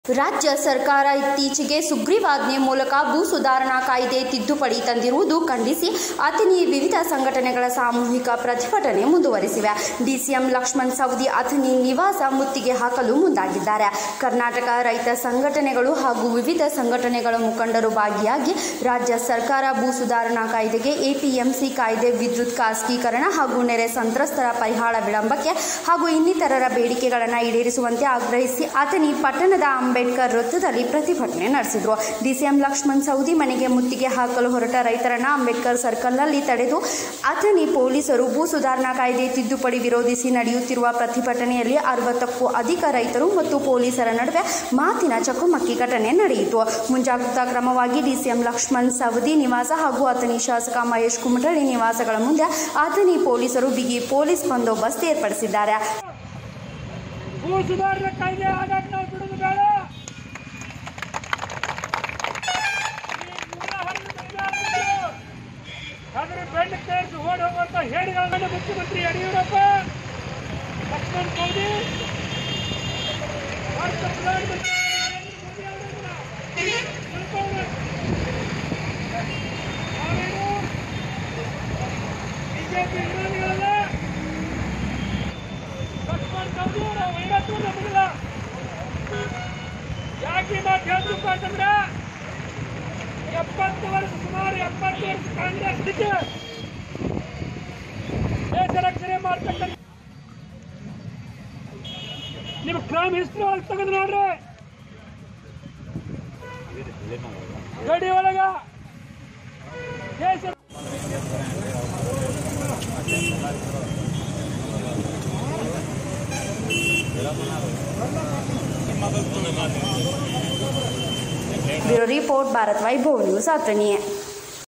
ರಾಜ್ಯ ಸರ್ಕಾರ ಇತ್ತೀಚೆಗೆ ಸುಗ್ರೀವಾಜ್ಞೆ ಮೂಲಕ ಭೂ ಸುಧಾರಣಾ ಕಾಯ್ದೆ ತಿದ್ದುಪಡಿ ತಂದಿರುವುದು ಖಂಡಿಸಿ ಅಥಣಿ ವಿವಿಧ ಸಂಘಟನೆಗಳ ಸಾಮೂಹಿಕ ಪ್ರತಿಭಟನೆ ಮುಂದುವರಿಸಿವೆ ಡಿಸಿಎಂ ಲಕ್ಷ್ಮಣ್ ಸವದಿ ಅಥಣಿ ನಿವಾಸ ಮುತ್ತಿಗೆ ಹಾಕಲು ಮುಂದಾಗಿದ್ದಾರೆ ಕರ್ನಾಟಕ ರೈತ ಸಂಘಟನೆಗಳು ಹಾಗೂ ವಿವಿಧ ಸಂಘಟನೆಗಳ ಮುಖಂಡರು ಭಾಗಿಯಾಗಿ ರಾಜ್ಯ ಸರ್ಕಾರ ಭೂ ಸುಧಾರಣಾ ಕಾಯ್ದೆಗೆ ಎಪಿಎಂಸಿ ಕಾಯ್ದೆ ವಿದ್ಯುತ್ ಖಾಸಗೀಕರಣ ಹಾಗೂ ನೆರೆ ಸಂತ್ರಸ್ತರ ಪರಿಹಾರ ವಿಳಂಬಕ್ಕೆ ಹಾಗೂ ಇನ್ನಿತರರ ಬೇಡಿಕೆಗಳನ್ನು ಈಡೇರಿಸುವಂತೆ ಆಗ್ರಹಿಸಿ ಅಥಣಿ ಪಟ್ಟಣದ ಅಂಬೇಡ್ಕರ್ ವೃತ್ತದಲ್ಲಿ ಪ್ರತಿಭಟನೆ ನಡೆಸಿದರು ಡಿಸಿಎಂ ಲಕ್ಷ್ಮಣ್ ಸೌದಿ ಮನೆಗೆ ಮುತ್ತಿಗೆ ಹಾಕಲು ಹೊರಟ ರೈತರನ್ನ ಅಂಬೇಡ್ಕರ್ ಸರ್ಕಲ್ನಲ್ಲಿ ತಡೆದು ಅಥಣಿ ಪೊಲೀಸರು ಭೂ ಸುಧಾರಣಾ ಕಾಯ್ದೆ ತಿದ್ದುಪಡಿ ವಿರೋಧಿಸಿ ನಡೆಯುತ್ತಿರುವ ಪ್ರತಿಭಟನೆಯಲ್ಲಿ ಅರವತ್ತಕ್ಕೂ ಅಧಿಕ ರೈತರು ಮತ್ತು ಪೊಲೀಸರ ನಡುವೆ ಮಾತಿನ ಚಕಮಕಿ ಘಟನೆ ನಡೆಯಿತು ಮುಂಜಾಗ್ರತಾ ಕ್ರಮವಾಗಿ ಡಿಸಿಎಂ ಲಕ್ಷ್ಮಣ್ ಸವದಿ ನಿವಾಸ ಹಾಗೂ ಅಥಣಿ ಶಾಸಕ ಮಹೇಶ್ ಕುಮಟಳ್ಳಿ ನಿವಾಸಗಳ ಮುಂದೆ ಅಥಣಿ ಪೊಲೀಸರು ಬಿಗಿ ಪೊಲೀಸ್ ಬಂದೋಬಸ್ತ್ ಏರ್ಪಡಿಸಿದ್ದಾರೆ ಭೂ ಸುಧಾರಣೆ ಕಾಯ್ದೆ ಆಗಕ್ಕೆ ನಾವು ಬಿಡುದು ಬೇಡ ಈ ನೂರ ಹನ್ನೊಂದು ವಿದ್ಯಾರ್ಥಿಗಳು ಅದರ ಬೆಂಡ್ ಕೇಳಿಸಿ ಓಡಿ ಹೋಗುವಂತ ಹೇಳಿಗಳನ್ನು ಮುಖ್ಯಮಂತ್ರಿ ಯಡಿಯೂರಪ್ಪ ಲಕ್ಷ್ಮಣ್ ಸೌದಿ ಭಾರತ ಪ್ರಧಾನಮಂತ್ರಿ ನರೇಂದ್ರ ಮೋದಿ ಅವರನ್ನ ತಿಳ್ಕೊಂಡ್ರೆ ನಾವೇನು ಬಿಜೆಪಿ ವಿರೋಧಿಗಳಲ್ಲ ಲಕ್ಷ್ಮಣ್ ಸವದಿ ಅವರ ವೈರತ್ವ ನಮಗಿಲ್ಲ ಯಾಕೆ ಈ ಮಾತು ಹೇಳ್ಬೇಕು ಅಂತಂದ್ರೆ ಎಪ್ಪತ್ತು ವರ್ಷ ಸುಮಾರು ಎಪ್ಪತ್ತು ವರ್ಷ ಕಾಂಗ್ರೆಸ್ ಇದಕ್ಕೆ ದೇಶ ರಕ್ಷಣೆ ಮಾಡ್ತಕ್ಕಂಥ ನಿಮ್ಮ ಕ್ರೈಮ್ ಹಿಸ್ಟ್ರಿ ಒಳಗೆ ತೆಗೆದು ನೋಡ್ರಿ ಗಡಿ ಒಳಗ ದೇಶ bureau report Bharat Vaibhav news Athani